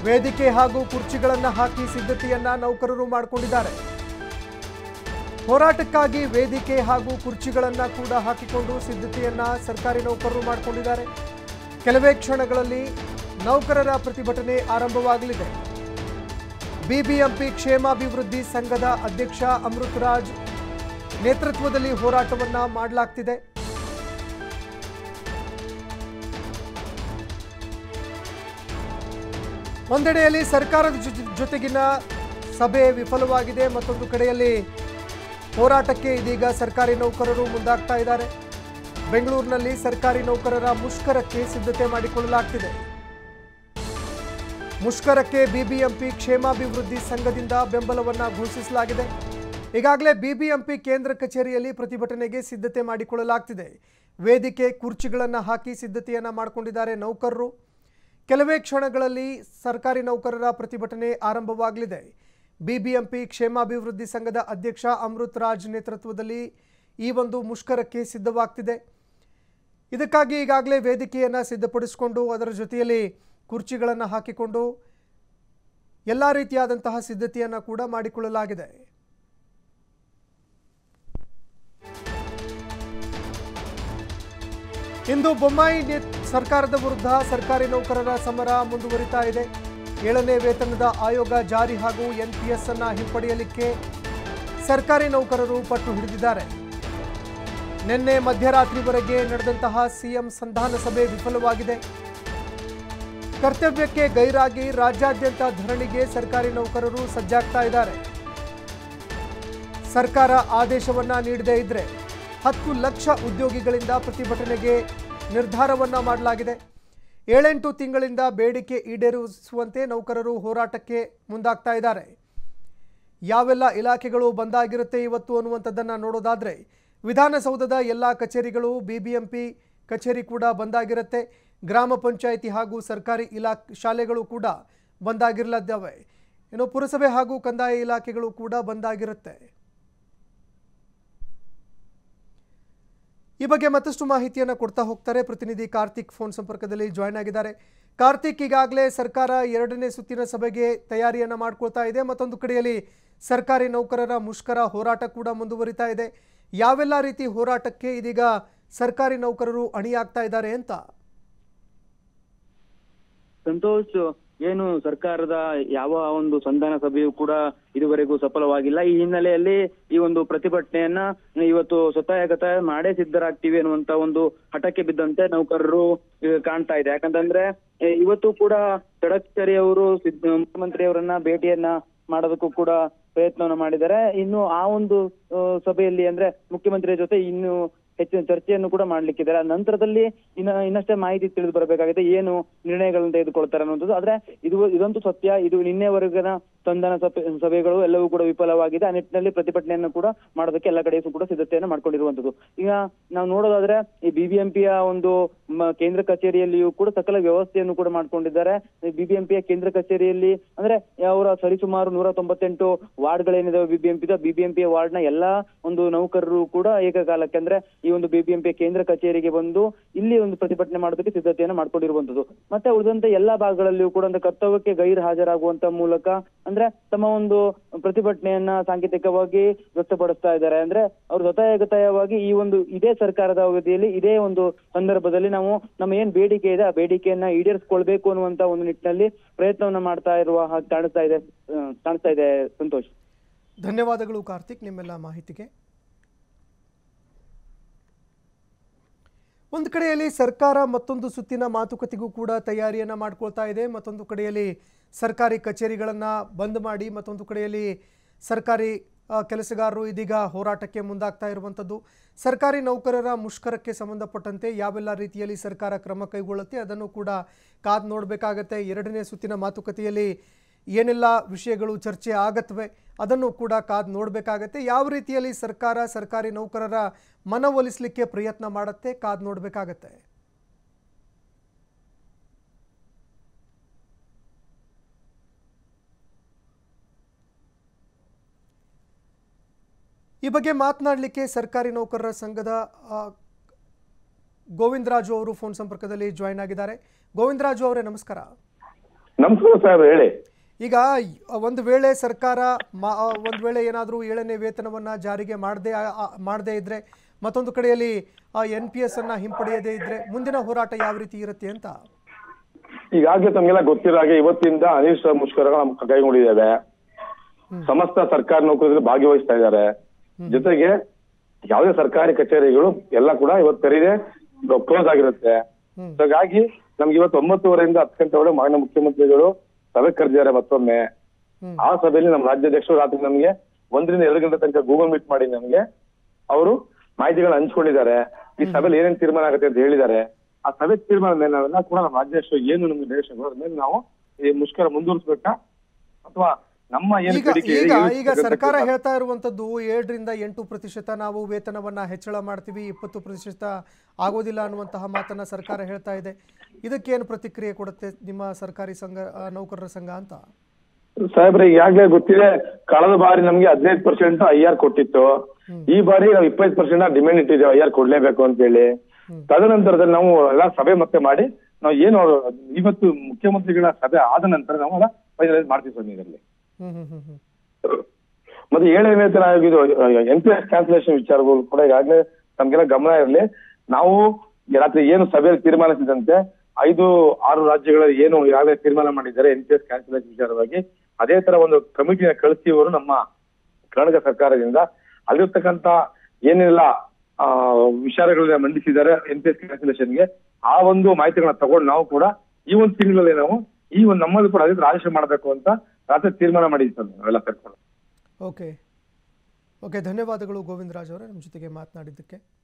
ವೇದಿಕೆ ಹಾಗೂ ಕುರ್ಚಿಗಳನ್ನು ಹಾಕಿ ಸಿದ್ಧತೆಯನ್ನ ನೌಕರರು ಮಾಡಿಕೊಂಡಿದ್ದಾರೆ ಹೋರಾಟಕ್ಕಾಗಿ ವೇದಿಕೆ ಹಾಗೂ ಕುರ್ಚಿಗಳನ್ನ ಕೂಡ ಹಾಕಿಕೊಂಡು ಸಿದ್ಧತೆಯನ್ನ ಸರ್ಕಾರಿ ನೌಕರರು ಮಾಡಿಕೊಂಡಿದ್ದಾರೆ ಕೆಲವೇ ಕ್ಷಣಗಳಲ್ಲಿ ನೌಕರರ ಪ್ರತಿಭಟನೆ ಆರಂಭವಾಗಲಿದೆ ಬಿಬಿಎಂಪಿ ಕ್ಷೇಮಾಭಿವೃದ್ಧಿ ಸಂಘದ ಅಧ್ಯಕ್ಷ ಅಮೃತ್ ರಾಜ್ ನೇತೃತ್ವದಲ್ಲಿ ಹೋರಾಟವನ್ನ ಮಾಡಲಾಗ್ತಿದೆ ಒಂದೆಡೆಯಲ್ಲಿ ಸರ್ಕಾರದ ಜೊ- ಜೊತೆಗಿನ ಸಭೆ ವಿಫಲವಾಗಿದೆ ಮತ್ತೊಂದು ಕಡೆಯಲ್ಲಿ ಹೋರಾಟಕ್ಕೆ ಇದೀಗ ಸರ್ಕಾರಿ ನೌಕರರು ಮುಂದಾಗ್ತಾ ಇದ್ದಾರೆ ಬೆಂಗಳೂರಿನಲ್ಲಿ ಸರ್ಕಾರಿ ನೌಕರರ ಮುಷ್ಕರಕ್ಕೆ ಸಿದ್ಧತೆ ಮಾಡಿಕೊಳ್ಳಲಾಗ್ತಿದೆ ಮುಷ್ಕರಕ್ಕೆ ಬಿಬಿಎಂಪಿ ಕ್ಷೇಮಾಭಿವೃದ್ಧಿ ಸಂಘದಿಂದ ಬೆಂಬಲವನ್ನ ಘೋಷಿಸಲಾಗಿದೆ ಈಗಾಗಲೇ ಬಿಬಿಎಂಪಿ ಕೇಂದ್ರ ಕಚೇರಿಯಲ್ಲಿ ಪ್ರತಿಭಟನೆಗೆ ಸಿದ್ಧತೆ ಮಾಡಿಕೊಳ್ಳಲಾಗ್ತಿದೆ ವೇದಿಕೆ ಕುರ್ಚಿಗಳನ್ನು ಹಾಕಿ ಸಿದ್ಧತೆಯನ್ನ ಮಾಡಿಕೊಂಡಿದ್ದಾರೆ ನೌಕರರು ಕೆಲವೇ ಕ್ಷಣಗಳಲ್ಲಿ ಸರ್ಕಾರಿ ನೌಕರರ ಪ್ರತಿಭಟನೆ ಆರಂಭವಾಗಲಿದೆ ಬಿಬಿಎಂಪಿ ಕ್ಷೇಮಾಭಿವೃದ್ಧಿ ಸಂಘದ ಅಧ್ಯಕ್ಷ ಅಮೃತ್ ರಾಜ್ ನೇತೃತ್ವದಲ್ಲಿ ಈ ಒಂದು ಮುಷ್ಕರಕ್ಕೆ ಸಿದ್ಧವಾಗ್ತಿದೆ ಇದಕ್ಕಾಗಿ ಈಗಾಗಲೇ ವೇದಿಕೆಯನ್ನು ಸಿದ್ಧಪಡಿಸಿಕೊಂಡು ಅದರ ಜೊತೆಯಲ್ಲಿ ಕುರ್ಚಿಗಳನ್ನು ಹಾಕಿಕೊಂಡು ಎಲ್ಲ ರೀತಿಯಾದಂತಹ ಸಿದ್ಧತೆಯನ್ನು ಕೂಡ ಮಾಡಿಕೊಳ್ಳಲಾಗಿದೆ ಇಂದು ಬೊಮ್ಮಾಯಿ ನೇ- ಸರ್ಕಾರದ ವಿರುದ್ಧ ಸರ್ಕಾರಿ ನೌಕರರ ಸಮರ ಮುಂದುವರಿತಾ ಇದೆ ಏಳನೇ ವೇತನದ ಆಯೋಗ ಜಾರಿ ಹಾಗೂ ಎನ್ಪಿಎಸ್ ಅನ್ನ ಹಿಂಪಡೆಯಲಿಕ್ಕೆ ಸರ್ಕಾರಿ ನೌಕರರು ಪಟ್ಟು ಹಿಡಿದಿದ್ದಾರೆ ನಿನ್ನೆ ಮಧ್ಯರಾತ್ರಿವರೆಗೆ ನಡೆದಂತಹ ಸಿಎಂ ಸಂಧಾನ ಸಭೆ ವಿಫಲವಾಗಿದೆ ಕರ್ತವ್ಯಕ್ಕೆ ಗೈರಾಗಿ ರಾಜ್ಯಾದ್ಯಂತ ಧರಣಿಗೆ ಸರ್ಕಾರಿ ನೌಕರರು ಸಜ್ಜಾಗ್ತಾ ಇದ್ದಾರೆ ಸರ್ಕಾರ ಆದೇಶವನ್ನ ನೀಡದೇ ಇದ್ರೆ ಹತ್ತು ಲಕ್ಷ ಉದ್ಯೋಗಿಗಳಿಂದ ಪ್ರತಿಭಟನೆಗೆ ನಿರ್ಧಾರವನ್ನ ಮಾಡಲಾಗಿದೆ ಏಳೆಂಟು ತಿಂಗಳಿಂದ ಬೇಡಿಕೆ ಈಡೇರಿಸುವಂತೆ ನೌಕರರು ಹೋರಾಟಕ್ಕೆ ಮುಂದಾಗ್ತಾ ಇದ್ದಾರೆ ಯಾವೆಲ್ಲ ಇಲಾಖೆಗಳು ಬಂದಾಗಿರುತ್ತೆ ಇವತ್ತು ಅನ್ನುವಂಥದ್ದನ್ನು ನೋಡೋದಾದರೆ ವಿಧಾನಸೌಧದ ಎಲ್ಲ ಕಚೇರಿಗಳು ಬಿಬಿಎಂಪಿ ಕಚೇರಿ ಕೂಡ ಬಂದಾಗಿರುತ್ತೆ ಗ್ರಾಮ ಪಂಚಾಯಿತಿ ಹಾಗೂ ಸರ್ಕಾರಿ ಇಲಾಖೆ ಶಾಲೆಗಳು ಕೂಡ ಬಂದಾಗಿರಲಿದ್ದಾವೆ ಇನ್ನು ಪುರಸಭೆ ಹಾಗೂ ಕಂದಾಯ ಇಲಾಖೆಗಳು ಕೂಡ ಬಂದಾಗಿರುತ್ತೆ ಈ ಬಗ್ಗೆ ಮತ್ತಷ್ಟು ಮಾಹಿತಿಯನ್ನು ಕೊಡ್ತಾ ಹೋಗ್ತಾರೆ ಪ್ರತಿನಿಧಿ ಕಾರ್ತಿಕ್ ಫೋನ್ ಸಂಪರ್ಕದಲ್ಲಿ ಜಾಯ್ನ್ ಆಗಿದ್ದಾರೆ ಕಾರ್ತಿಕ್ ಈಗಾಗಲೇ ಸರ್ಕಾರ ಎರಡನೇ ಸುತ್ತಿನ ಸಭೆಗೆ ತಯಾರಿಯನ್ನು ಮಾಡ್ಕೊಳ್ತಾ ಇದೆ ಮತ್ತೊಂದು ಕಡೆಯಲ್ಲಿ ಸರ್ಕಾರಿ ನೌಕರರ ಮುಷ್ಕರ ಹೋರಾಟ ಕೂಡ ಮುಂದುವರಿತಾ ಇದೆ ಯಾವೆಲ್ಲ ರೀತಿ ಹೋರಾಟಕ್ಕೆ ಇದೀಗ ಸರ್ಕಾರಿ ನೌಕರರು ಅಣಿಯಾಗ್ತಾ ಇದ್ದಾರೆ ಅಂತ ಸಂತೋಷ್ ಏನು ಸರ್ಕಾರದ ಯಾವ ಒಂದು ಸಂಧಾನ ಸಭೆಯು ಕೂಡ ಇದುವರೆಗೂ ಸಫಲವಾಗಿಲ್ಲ ಈ ಹಿನ್ನೆಲೆಯಲ್ಲಿ ಈ ಒಂದು ಪ್ರತಿಭಟನೆಯನ್ನ ಇವತ್ತು ಸ್ವತಃಗತ ಮಾಡೇ ಸಿದ್ಧರಾಗ್ತೀವಿ ಅನ್ನುವಂತ ಒಂದು ಹಠಕ್ಕೆ ಬಿದ್ದಂತೆ ನೌಕರರು ಈಗ ಕಾಣ್ತಾ ಇದೆ ಯಾಕಂತಂದ್ರೆ ಎ, ಇವತ್ತು ಕೂಡ ತಡಕರಿ ಅವರು ಸಿದ್ದ ಮುಖ್ಯಮಂತ್ರಿಯವರನ್ನ ಭೇಟಿಯನ್ನ ಮಾಡೋದಕ್ಕೂ ಕೂಡ ಪ್ರಯತ್ನವನ್ನ ಮಾಡಿದ್ದಾರೆ ಇನ್ನು ಆ ಒಂದು ಆ, ಸಭೆಯಲ್ಲಿ ಅಂದ್ರೆ ಮುಖ್ಯಮಂತ್ರಿಯ ಜೊತೆ ಇನ್ನು ಹೆಚ್ಚಿನ ಚರ್ಚೆಯನ್ನು ಕೂಡ ಮಾಡ್ಲಿಕ್ಕಿದ್ದಾರೆ ಆ ನಂತರದಲ್ಲಿ ಇನ್ನ ಇನ್ನಷ್ಟೇ ಮಾಹಿತಿ ತಿಳಿದು ಬರಬೇಕಾಗಿದೆ ಏನು ನಿರ್ಣಯಗಳನ್ನು ತೆಗೆದುಕೊಳ್ತಾರೆ ಅನ್ನೋದು ಆದ್ರೆ ಇದು ಇದಂತೂ ಸತ್ಯ ಇದು ನಿನ್ನೆವರೆಗಿನ ಸಂಧಾನ ಸಭೆ ಸಭೆಗಳು ಎಲ್ಲವೂ ಕೂಡ ವಿಫಲವಾಗಿದೆ ಆ ನಿಟ್ಟಿನಲ್ಲಿ ಪ್ರತಿಭಟನೆಯನ್ನು ಕೂಡ ಮಾಡೋದಕ್ಕೆ ಎಲ್ಲ ಕಡೆಯೂ ಕೂಡ ಸಿದ್ಧತೆಯನ್ನು ಮಾಡ್ಕೊಂಡಿರುವಂತದ್ದು ಈಗ ನಾವು ನೋಡೋದಾದ್ರೆ ಈ ಬಿಬಿಎಂಪಿಯ ಒಂದು ಮ- ಕೇಂದ್ರ ಕಚೇರಿಯಲ್ಲಿಯೂ ಕೂಡ ಸಕಲ ವ್ಯವಸ್ಥೆಯನ್ನು ಕೂಡ ಮಾಡ್ಕೊಂಡಿದ್ದಾರೆ ಬಿಬಿಎಂಪಿಯ ಕೇಂದ್ರ ಕಚೇರಿಯಲ್ಲಿ ಅಂದ್ರೆ ಅವರ ಸರಿಸುಮಾರು ನೂರ ತೊಂಬತ್ತೆಂಟು ವಾರ್ಡ್ಗಳೇನಿದಾವೆ ಬಿಬಿಎಂಪಿ ಬಿಬಿಎಂಪಿಯ ವಾರ್ಡ್ ನ ಎಲ್ಲಾ ಒಂದು ನೌಕರರು ಕೂಡ ಏಕಕಾಲಕ್ಕೆ ಅಂದ್ರೆ ಈ ಒಂದು ಬಿಬಿಎಂಪಿ ಕೇಂದ್ರ ಕಚೇರಿಗೆ ಬಂದು ಇಲ್ಲಿ ಒಂದು ಪ್ರತಿಭಟನೆ ಮಾಡೋದಕ್ಕೆ ಸಿದ್ಧತೆಯನ್ನು ಮಾಡ್ಕೊಂಡಿರುವಂತದ್ದು ಮತ್ತೆ ಉಳಿದಂತೆ ಎಲ್ಲಾ ಭಾಗಗಳಲ್ಲಿಯೂ ಕೂಡ ಒಂದು ಕರ್ತವ್ಯಕ್ಕೆ ಗೈರು ಹಾಜರಾಗುವಂತ ಮೂಲಕ ಅಂದ್ರೆ ತಮ್ಮ ಒಂದು ಪ್ರತಿಭಟನೆಯನ್ನ ಸಾಂಕೇತಿಕವಾಗಿ ವ್ಯಕ್ತಪಡಿಸ್ತಾ ಇದ್ದಾರೆ ಅಂದ್ರೆ ಅವರು ಸ್ವತಃಗತವಾಗಿ ಈ ಒಂದು ಇದೇ ಸರ್ಕಾರದ ಅವಧಿಯಲ್ಲಿ ಇದೇ ಒಂದು ಸಂದರ್ಭದಲ್ಲಿ ನಾವು ನಮ್ಮ ಏನ್ ಬೇಡಿಕೆ ಇದೆ ಆ ಬೇಡಿಕೆಯನ್ನ ಈಡೇರಿಸಿಕೊಳ್ಬೇಕು ಅನ್ನುವಂತ ಒಂದು ನಿಟ್ಟಿನಲ್ಲಿ ಪ್ರಯತ್ನವನ್ನ ಮಾಡ್ತಾ ಇರುವ ಹಾಗೆ ಕಾಣಿಸ್ತಾ ಇದೆ ಆ, ಕಾಣಿಸ್ತಾ ಇದೆ ಸಂತೋಷ್ ಧನ್ಯವಾದಗಳು ಕಾರ್ತಿಕ್ ನಿಮ್ಮೆಲ್ಲ ಮಾಹಿತಿಗೆ ಒಂದು ಕಡೆಯಲ್ಲಿ ಸರ್ಕಾರ ಮತ್ತೊಂದು ಸುತ್ತಿನ ಮಾತುಕತೆಗೂ ಕೂಡ ತಯಾರಿಯನ್ನು ಮಾಡ್ಕೊಳ್ತಾ ಇದೆ ಮತ್ತೊಂದು ಕಡೆಯಲ್ಲಿ ಸರ್ಕಾರಿ ಕಚೇರಿಗಳನ್ನು ಬಂದ್ ಮಾಡಿ ಮತ್ತೊಂದು ಕಡೆಯಲ್ಲಿ ಸರ್ಕಾರಿ ಆ, ಕೆಲಸಗಾರರು ಇದೀಗ ಹೋರಾಟಕ್ಕೆ ಮುಂದಾಗ್ತಾ ಇರುವಂಥದ್ದು ಸರ್ಕಾರಿ ನೌಕರರ ಮುಷ್ಕರಕ್ಕೆ ಸಂಬಂಧಪಟ್ಟಂತೆ ಯಾವೆಲ್ಲ ರೀತಿಯಲ್ಲಿ ಸರ್ಕಾರ ಕ್ರಮ ಕೈಗೊಳ್ಳುತ್ತೆ ಅದನ್ನು ಕೂಡ ಕಾದು ನೋಡಬೇಕಾಗತ್ತೆ ಎರಡನೇ ಸುತ್ತಿನ ಮಾತುಕತೆಯಲ್ಲಿ ಏನೆಲ್ಲ ವಿಷಯಗಳು ಚರ್ಚೆ ಆಗತ್ವೆ ಅದನ್ನು ಕೂಡ ಕಾದು ನೋಡಬೇಕಾಗತ್ತೆ ಯಾವ ರೀತಿಯಲ್ಲಿ ಸರ್ಕಾರ ಸರ್ಕಾರಿ ನೌಕರರ ಮನವೊಲಿಸಲಿಕ್ಕೆ ಪ್ರಯತ್ನ ಮಾಡುತ್ತೆ ಕಾದು ನೋಡಬೇಕಾಗತ್ತೆ ಈ ಬಗ್ಗೆ ಮಾತನಾಡಲಿಕ್ಕೆ ಸರ್ಕಾರಿ ನೌಕರರ ಸಂಘದ ಆ, ಗೋವಿಂದರಾಜು ಅವರು ಫೋನ್ ಸಂಪರ್ಕದಲ್ಲಿ ಜಾಯ್ನ್ ಆಗಿದ್ದಾರೆ ಗೋವಿಂದರಾಜು ಅವರೇ ನಮಸ್ಕಾರ ನಮಸ್ಕಾರ ಸಾಹೇಬ್ರೆ ಹೇಳಿ ಈಗ ಒಂದು ವೇಳೆ ಸರ್ಕಾರ ಮಾ- ಒಂದು ವೇಳೆ ಏನಾದರೂ ಏಳನೇ ವೇತನವನ್ನ ಜಾರಿಗೆ ಮಾಡದೆ ಮಾಡದೇ ಇದ್ರೆ ಮತ್ತೊಂದು ಕಡೆಯಲ್ಲಿ ಎನ್ ಪಿ ಎಸ್ ಅನ್ನ ಹಿಂಪಡೆಯದೇ ಇದ್ರೆ ಮುಂದಿನ ಹೋರಾಟ ಯಾವ ರೀತಿ ಇರುತ್ತೆ ಅಂತ ಈಗಾಗಲೇ ತಮಗೆಲ್ಲ ಗೊತ್ತಿರೋ ಹಾಗೆ ಇವತ್ತಿಂದ ಅನಿಷ್ಟ ಮುಷ್ಕರಗಳು ನಮ್ಮ ಕೈಗೊಂಡಿದ್ದೇವೆ ಸಮಸ್ತ ಸರ್ಕಾರಿ ನೌಕರರು ಭಾಗವಹಿಸ್ತಾ ಇದ್ದಾರೆ ಜೊತೆಗೆ ಯಾವುದೇ ಸರ್ಕಾರಿ ಕಚೇರಿಗಳು ಎಲ್ಲ ಕೂಡ ಇವತ್ತು ತೆರೀದೆ ಕ್ಲೋಸ್ ಆಗಿರುತ್ತೆ ಹ್ಮ್. ಹಾಗಾಗಿ ನಮ್ಗೆ ಇವತ್ತು ಒಂಬತ್ತುವರೆಯಿಂದ ಹತ್ತು ಗಂಟೆ ಒಳಗೆ ಮಾನ್ಯ ಮುಖ್ಯಮಂತ್ರಿಗಳು ಸಭೆ ಕರೆದಿದ್ದಾರೆ ಮತ್ತೊಮ್ಮೆ ಹ್ಮ್. ಆ ಸಭೆಯಲ್ಲಿ ನಮ್ಮ ರಾಜ್ಯಾಧ್ಯಕ್ಷರು ರಾತ್ರಿ ನಮ್ಗೆ ಒಂದರಿಂದ ಎರಡು ಗಂಟೆ ತನಕ ಗೂಗಲ್ ಮೀಟ್ ಮಾಡಿ ನಮ್ಗೆ ಅವರು ಮಾಹಿತಿಗಳನ್ನ ಹಂಚ್ಕೊಂಡಿದ್ದಾರೆ ಈ ಸಭೆಯಲ್ಲಿ ಏನೇನ್ ತೀರ್ಮಾನ ಆಗುತ್ತೆ ಅಂತ ಹೇಳಿದ್ದಾರೆ ಆ ಸಭೆ ತೀರ್ಮಾನದ ಮೇಲೆ ನಾವೆಲ್ಲ ಕೂಡ ನಮ್ಮ ರಾಜ್ಯಾಧ್ಯಕ್ಷರು ಏನು ನಮ್ಗೆ ಡೈರೆಕ್ಷನ್ ಮೇಲೆ ನಾವು ಈ ಮುಷ್ಕರ ಮುಂದುವರಿಸ್ಬೇಕಾ ಅಥವಾ ನಮ್ಮ ಏನು ಈಗ ಬೇಡಿಕೆ ಇದೆ, ಈಗ ಏನು ಈಗ ಬೇಡಿಕೆ ಸರ್ಕಾರ ಇದೆ? ಹೇಳ್ತಾ ಇರುವಂತದ್ದು ಏಳರಿಂದ ಎಂಟು ಪ್ರತಿಶತ ನಾವು ವೇತನವನ್ನ ಹೆಚ್ಚಳ ಮಾಡ್ತೀವಿ ಇಪ್ಪತ್ತು ಪ್ರತಿಶತ ಆಗೋದಿಲ್ಲ ಅನ್ನುವಂತಹ ಮಾತನ್ನ ಸರ್ಕಾರ ಹೇಳ್ತಾ ಇದೆ ಇದಕ್ಕೇನು ಪ್ರತಿಕ್ರಿಯೆ ಕೊಡುತ್ತೆ ನಿಮ್ಮ ಸರ್ಕಾರಿ ಸಂಘ ಆ, ನೌಕರರ ಸಂಘ ಅಂತ ಸಾಹೇಬ್ರೆ ಈಗಾಗಲೇ ಗೊತ್ತಿದೆ ಕಳೆದ ಬಾರಿ ನಮ್ಗೆ ಹದಿನೈದು ಪರ್ಸೆಂಟ್ ಐ ಆರ್ ಕೊಟ್ಟಿತ್ತು ಈ ಬಾರಿ ನಾವು ಇಪ್ಪತ್ತು ಪರ್ಸೆಂಟ್ ಡಿಮ್ಯಾಂಡ್ ಇಟ್ಟಿದ್ದೇವೆ ಐ ಆರ್ ಕೊಡ್ಲೇಬೇಕು ಅಂತ ಹೇಳಿ ತದನಂತರದಲ್ಲಿ ನಾವು ಎಲ್ಲ ಸಭೆ ಮತ್ತೆ ಮಾಡಿ ನಾವು ಏನು ಇವತ್ತು ಮುಖ್ಯಮಂತ್ರಿಗಳ ಸಭೆ ಆದ ನಂತರ ನಾವು ಎಲ್ಲ ಫೈನಲೈಸ್ ಮಾಡ್ತೀವಿ ಸ್ವಾಮಿ ಇದರಲ್ಲಿ ಹ್ಮ್ ಹ್ಮ್ ಹ್ಮ್ ಹ್ಮ್ ಮತ್ತೆ ಏಳನೇ ವೇತನ ಆಯೋಗ ಇದು ಎನ್ ಪಿ ಎಸ್ ಕ್ಯಾನ್ಸಲೇಷನ್ ವಿಚಾರಗಳು ಕೂಡ ಈಗಾಗಲೇ ನಮ್ಗೆಲ್ಲ ಗಮನ ಇರಲಿ ನಾವು ಈ ರಾತ್ರಿ ಏನು ಸಭೆಯಲ್ಲಿ ತೀರ್ಮಾನಿಸಿದಂತೆ ಐದು ಆರು ರಾಜ್ಯಗಳಲ್ಲಿ ಏನು ಈಗಾಗಲೇ ತೀರ್ಮಾನ ಮಾಡಿದ್ದಾರೆ ಎನ್ ಪಿ ಎಸ್ ಕ್ಯಾನ್ಸಲೇಷನ್ ವಿಚಾರವಾಗಿ ಅದೇ ತರ ಒಂದು ಕಮಿಟಿನ ಕಳಿಸಿ ಇವರು ನಮ್ಮ ಕರ್ನಾಟಕ ಸರ್ಕಾರದಿಂದ ಅಲ್ಲಿರ್ತಕ್ಕಂತ ಏನೆಲ್ಲ ಆ, ವಿಚಾರಗಳನ್ನ ಮಂಡಿಸಿದ್ದಾರೆ ಎನ್ ಪಿ ಎಸ್ ಕ್ಯಾನ್ಸಲೇಷನ್ಗೆ ಆ ಒಂದು ಮಾಹಿತಿಗಳನ್ನ ತಗೊಂಡು ನಾವು ಕೂಡ ಈ ಒಂದು ತಿಂಗಳಲ್ಲಿ ನಾವು ಈ ಒಂದು ನಮ್ಮಲ್ಲಿ ಕೂಡ ಅದೇ ಆದೇಶ ಮಾಡಬೇಕು ಅಂತ ರಾತ್ರಿ ತೀರ್ಮಾನ ಮಾಡಿದ್ವಿ ಸರ್ ನಾವೆಲ್ಲ ಸೇರ್ಕೊಂಡು ಓಕೆ ಓಕೆ ಧನ್ಯವಾದಗಳು ಗೋವಿಂದರಾಜ್ ಅವರೇ ನಮ್ಮ ಜೊತೆಗೆ ಮಾತನಾಡಿದ್ದಕ್ಕೆ